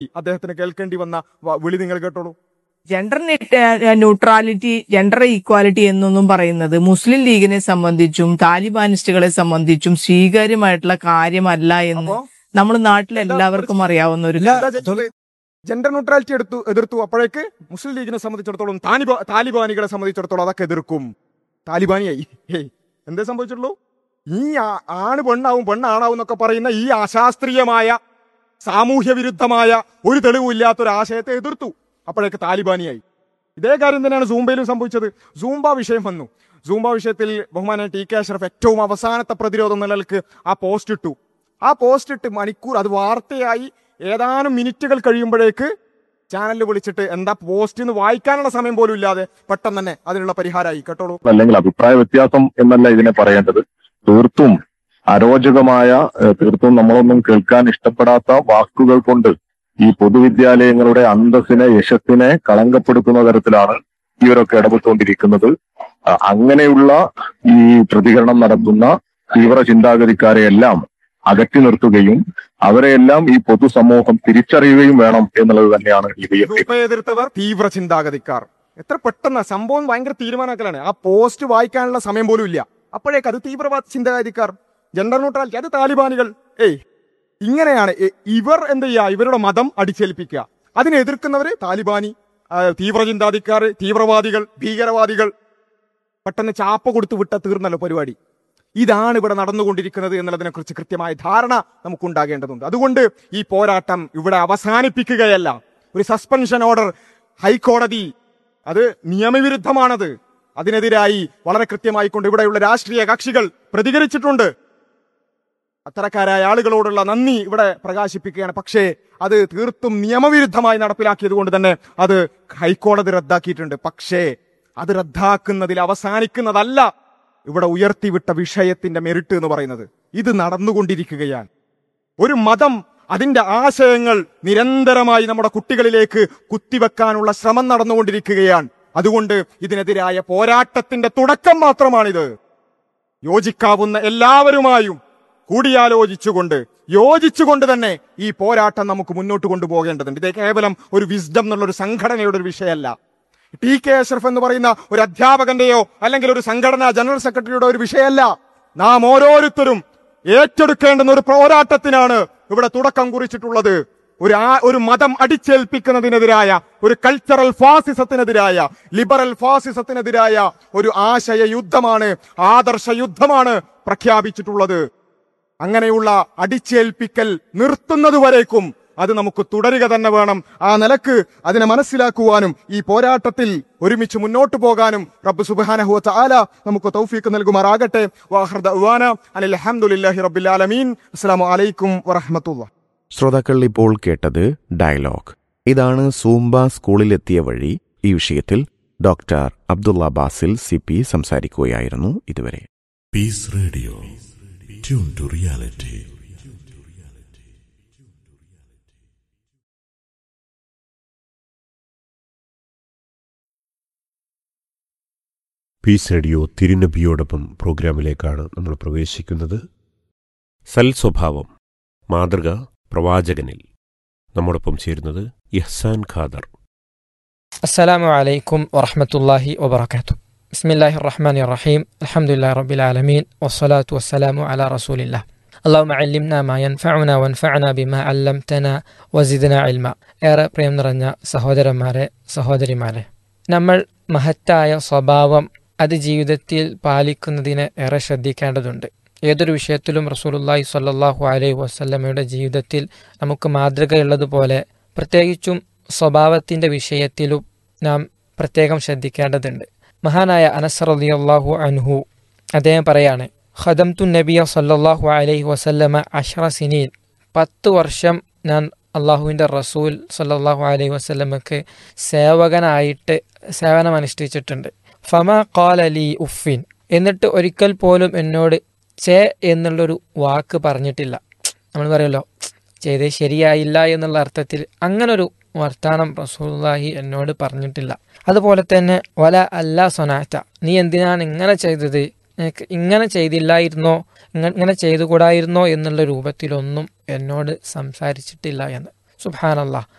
അദ്ദേഹത്തിന് കേൾക്കേണ്ടി വന്ന വ- വിളി നിങ്ങൾ കേട്ടോളൂ ജെൻഡർ ന്യൂട്രാലിറ്റി ജെൻഡർ ഈക്വാലിറ്റി എന്നൊന്നും പറയുന്നത് മുസ്ലിം ലീഗിനെ സംബന്ധിച്ചും താലിബാനിസ്റ്റുകളെ സംബന്ധിച്ചും സ്വീകാര്യമായിട്ടുള്ള കാര്യമല്ല എന്ന് അപ്പോ നമ്മുടെ നാട്ടിൽ എല്ലാവർക്കും അറിയാവുന്ന ഒരു ജെൻഡർ ന്യൂട്രാലിറ്റി എടുത്തു എതിർത്തു അപ്പോഴേക്ക് മുസ്ലിം ലീഗിനെ സംബന്ധിച്ചിടത്തോളം താലിബാ താലിബാനികളെ സംബന്ധിച്ചിടത്തോളം അതൊക്കെ എതിർക്കും താലിബാനിയായി ഹേയ് എന്തേ സംഭവിച്ചിട്ടുള്ളൂ ഈ ആ- ആണ് പെണ്ണാവും പെണ്ണാണാവും എന്നൊക്കെ പറയുന്ന ഈ അശാസ്ത്രീയമായ സാമൂഹ്യ വിരുദ്ധമായ ഒരു തെളിവില്ലാത്ത ഒരു ആശയത്തെ എതിർത്തു അപ്പോഴേക്ക് താലിബാനിയായി ഇതേ കാര്യം തന്നെയാണ് സൂംബയിലും സംഭവിച്ചത് സൂംബ വിഷയം വന്നു സൂംബ വിഷയത്തിൽ ബഹുമാന ടി കെ അഷ്റഫ് ഏറ്റവും അവസാനത്തെ പ്രതിരോധം എന്ന നിലക്ക് ആ പോസ്റ്റ് ഇട്ടു ആ പോസ്റ്റ് ഇട്ട് മണിക്കൂർ അത് വാർത്തയായി ഏതാനും മിനിറ്റുകൾ കഴിയുമ്പോഴേക്ക് ചാനലിൽ വിളിച്ചിട്ട് എന്താ പോസ്റ്റ് എന്ന് വായിക്കാനുള്ള സമയം പോലും ഇല്ലാതെ പെട്ടെന്ന് തന്നെ അതിനുള്ള പരിഹാരമായി കേട്ടോളൂ അല്ലെങ്കിൽ അഭിപ്രായ വ്യത്യാസം എന്നല്ല ഇതിനെ പറയേണ്ടത് തീർത്തും അരോചകമായ ഏഹ്, തീർത്തും നമ്മളൊന്നും കേൾക്കാൻ ഇഷ്ടപ്പെടാത്ത വാക്കുകൾ കൊണ്ട് ഈ പൊതുവിദ്യാലയങ്ങളുടെ അന്തസ്സിനെ യശസ്സിനെ കളങ്കപ്പെടുത്തുന്ന തരത്തിലാണ് ഇവരൊക്കെ ഇടപെട്ടുകൊണ്ടിരിക്കുന്നത് അ- അങ്ങനെയുള്ള ഈ പ്രതികരണം നടത്തുന്ന തീവ്ര ചിന്താഗതിക്കാരെ എല്ലാം അകറ്റി നിർത്തുകയും അവരെയെല്ലാം ഈ പൊതുസമൂഹം തിരിച്ചറിയുകയും വേണം എന്നുള്ളത് തന്നെയാണ് ഇത് ഗ്രൂപ്പെ എതിർത്തവർ തീവ്ര ചിന്താഗതിക്കാർ എത്ര പെട്ടെന്ന് സംഭവം ഭയങ്കര തീരുമാനമാക്കലാണ് ആ പോസ്റ്റ് വായിക്കാനുള്ള സമയം പോലും ഇല്ല അപ്പോഴേക്ക് അത് തീവ്രവാദ ചിന്താഗതിക്കാർ ജെൻഡർ ന്യൂട്രാലിറ്റി അത് താലിബാനികൾ ഏയ് ഇങ്ങനെയാണ് എ- ഇവർ എന്ത് ചെയ്യുക ഇവരുടെ മതം അടിച്ചേൽപ്പിക്കുക അതിനെ എതിർക്കുന്നവര് താലിബാനി ആ, തീവ്ര ചിന്താതിക്കാർ തീവ്രവാദികൾ ഭീകരവാദികൾ പെട്ടെന്ന് ചാപ്പ കൊടുത്ത് വിട്ട തീർന്നല്ലോ പരിപാടി ഇതാണ് ഇവിടെ നടന്നുകൊണ്ടിരിക്കുന്നത് എന്നുള്ളതിനെ കുറിച്ച് കൃത്യമായ ധാരണ നമുക്കുണ്ടാകേണ്ടതുണ്ട് അതുകൊണ്ട് ഈ പോരാട്ടം ഇവിടെ അവസാനിപ്പിക്കുകയല്ല ഒരു സസ്പെൻഷൻ ഓർഡർ ഹൈക്കോടതി അത് നിയമവിരുദ്ധമാണത് അതിനെതിരായി വളരെ കൃത്യമായി കൊണ്ട് ഇവിടെയുള്ള രാഷ്ട്രീയ കക്ഷികൾ പ്രതികരിച്ചിട്ടുണ്ട് അത്തരക്കാരായ ആളുകളോടുള്ള നന്ദി ഇവിടെ പ്രകാശിപ്പിക്കുകയാണ് പക്ഷേ അത് തീർത്തും നിയമവിരുദ്ധമായി നടപ്പിലാക്കിയത് കൊണ്ട് തന്നെ അത് ഹൈക്കോടതി റദ്ദാക്കിയിട്ടുണ്ട് പക്ഷേ അത് റദ്ദാക്കുന്നതിൽ അവസാനിക്കുന്നതല്ല ഇവിടെ ഉയർത്തിവിട്ട വിഷയത്തിന്റെ മെറിറ്റ് എന്ന് പറയുന്നത് ഇത് നടന്നുകൊണ്ടിരിക്കുകയാണ് ഒരു മതം അതിന്റെ ആശയങ്ങൾ നിരന്തരമായി നമ്മുടെ കുട്ടികളിലേക്ക് കുത്തിവെക്കാനുള്ള ശ്രമം നടന്നുകൊണ്ടിരിക്കുകയാണ് അതുകൊണ്ട് ഇതിനെതിരായ പോരാട്ടത്തിന്റെ തുടക്കം മാത്രമാണിത് യോജിക്കാവുന്ന എല്ലാവരുമായും കൂടിയാലോചിച്ചുകൊണ്ട് യോജിച്ചുകൊണ്ട് തന്നെ ഈ പോരാട്ടം നമുക്ക് മുന്നോട്ട് കൊണ്ടുപോകേണ്ടതുണ്ട് ഇത് കേവലം ഒരു വിസ്ഡം എന്നുള്ള ഒരു സംഘടനയുടെ ഒരു വിഷയമല്ല ടി കെ അഷ്റഫ് എന്ന് പറയുന്ന ഒരു അധ്യാപകന്റെയോ അല്ലെങ്കിൽ ഒരു സംഘടനാ ജനറൽ സെക്രട്ടറിയുടെ ഒരു വിഷയമല്ല നാം ഓരോരുത്തരും ഏറ്റെടുക്കേണ്ടുന്ന ഒരു പോരാട്ടത്തിനാണ് ഇവിടെ തുടക്കം കുറിച്ചിട്ടുള്ളത് ഒരു ആ ഒരു മതം അടിച്ചേൽപ്പിക്കുന്നതിനെതിരായ ഒരു കൾച്ചറൽ ഫാസിസത്തിനെതിരായ ലിബറൽ ഫാസിസത്തിനെതിരായ ഒരു ആശയ യുദ്ധമാണ് ആദർശ യുദ്ധമാണ് പ്രഖ്യാപിച്ചിട്ടുള്ളത് അങ്ങനെയുള്ള അടിച്ചേൽപ്പിക്കൽ നിർത്തുന്നതുവരേക്കും അത് നമുക്ക് തുടരുക തന്നെ വേണം ആ നിലക്ക് അതിനെ മനസ്സിലാക്കുവാനും ഈ പോരാട്ടത്തിൽ ഒരുമിച്ച് മുന്നോട്ട് പോകാനും റബ്ബ് സുബ്ഹാനഹു തആല നമുക്ക് തൗഫീക്ക് നൽകുമാറാകട്ടെ വാഹൃദ ഉവാന അനിൽ അൽഹംദുലില്ലാഹി റബ്ബിൽ ആലമീൻ അസ്സലാമു അലൈക്കും വറഹ്മത്തുള്ളാഹി ശ്രോതാക്കൾ ഇപ്പോൾ കേട്ടത് ഡയലോഗ് ഇതാണ് സൂംബ സ്കൂളിലെത്തിയ വഴി ഈ വിഷയത്തിൽ doctor Abdulla Basil C P സംസാരിക്കുകയായിരുന്നു ഇതുവരെ Peace Radio. Tune to reality. Peace radio തിരുനബിയോടൊപ്പം പ്രോഗ്രാമിലേക്കാണ് നമ്മൾ പ്രവേശിക്കുന്നത് സൽ സ്വഭാവം മാതൃക പ്രവാചകനിൽ നമ്മോടൊപ്പം ചേരുന്നത് ഇഹ്സാൻ ഖാദർ السلام عليكم ورحمة الله وبركاته بسم الله الرحمن الرحيم الحمد لله رب العالمين والصلاة والسلام على رسول الله اللهم علمنا ما ينفعنا وانفعنا بما علمتنا وزدنا علما ഏറെ പ്രിയം നിറഞ്ഞ സഹോദരന്മാരെ സഹോദരിമാരെ നമ്മൾ മഹത്തായ സ്വഭാവം അത് ജീവിതത്തിൽ പാലിക്കുന്നതിന് ഏറെ ശ്രദ്ധിക്കേണ്ടതുണ്ട് ഏതൊരു വിഷയത്തിലും റസൂലുള്ളാഹി സ്വല്ലല്ലാഹു അലൈഹി വസല്ലമയുടെ ജീവിതത്തിൽ നമുക്ക് മാതൃകയുള്ളതുപോലെ പ്രത്യേകിച്ചും സ്വഭാവത്തിൻ്റെ വിഷയത്തിലും നാം പ്രത്യേകം ശ്രദ്ധിക്കേണ്ടതുണ്ട് മഹാനായ അനസ് റളിയല്ലാഹു അൻഹു അദ്ദേഹം പറയാണ് ഖദംതു നബിയ സല്ലല്ലാഹു അലൈഹി വസല്ലമ അഷ്റ സിനീൻ പത്ത് വർഷം ഞാൻ അള്ളാഹുവിൻ്റെ റസൂൽ സല്ലല്ലാഹു അലൈഹി വസല്ലമക്ക് സേവകനായിട്ട് സേവനമനുഷ്ഠിച്ചിട്ടുണ്ട് ഫമ ഖാലലി ഉഫിൻ എന്നിട്ട് ഒരിക്കൽ പോലും എന്നോട് ചേ എന്നുള്ളൊരു വാക്ക് പറഞ്ഞിട്ടില്ല നമ്മൾ പറയുമല്ലോ ചെയ്തത് ശരിയായില്ല എന്നുള്ള അർത്ഥത്തിൽ അങ്ങനൊരു വർത്താനം റസൂലുള്ളാഹി എന്നോട് പറഞ്ഞിട്ടില്ല അതുപോലെ തന്നെ വല അല്ല സൊനാറ്റ നീ എന്തിനാണ് ഇങ്ങനെ ചെയ്തത് നിനക്ക് ഇങ്ങനെ ചെയ്തില്ലായിരുന്നോ ഇങ്ങ- ഇങ്ങനെ ചെയ്തുകൂടായിരുന്നോ എന്നുള്ള രൂപത്തിലൊന്നും എന്നോട് സംസാരിച്ചിട്ടില്ല എന്ന് സുബാനല്ലാ